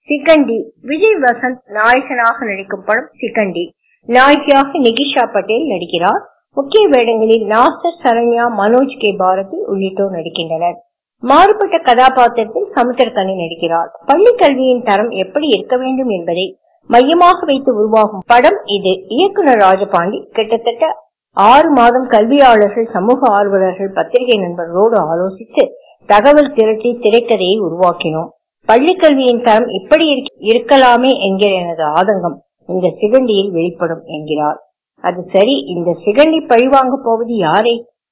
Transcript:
சிகண்டி விஜய் வசந்த் நாயகனாக நடிக்கும் படம் சிகண்டி நாயகியாக நிகிஷா பட்டேல் நடிக்கிறார் முக்கிய வேடங்களில் நாசர் சரண்யா மனோஜ் கே பாரதி உள்ளிட்டோர் நடிக்கின்றனர் மாறுபட்ட கதாபாத்திரத்தில் சமுத்திரக்கனி நடிக்கிறார் பள்ளி கல்வியின் தரம் எப்படி இருக்க வேண்டும் என்பதை மையமாக வைத்து உருவாகும் படம் இது இயக்குனர் ராஜபாண்டி கிட்டத்தட்ட ஆறு மாதம் கல்வியாளர்கள் சமூக ஆர்வலர்கள் பத்திரிகை நண்பர்களோடு ஆலோசித்து தகவல் திரட்டி திரைக்கதையை உருவாக்கினோம் பள்ளி கல்வியின் தரம் இப்படி இருக்கலாமே என்கிற எனது ஆதங்கம் இந்த சிகண்டியில் வெளிப்படும் என்கிறார் அது சரி இந்த சிகண்டி பழிவாங்க போவது யாரை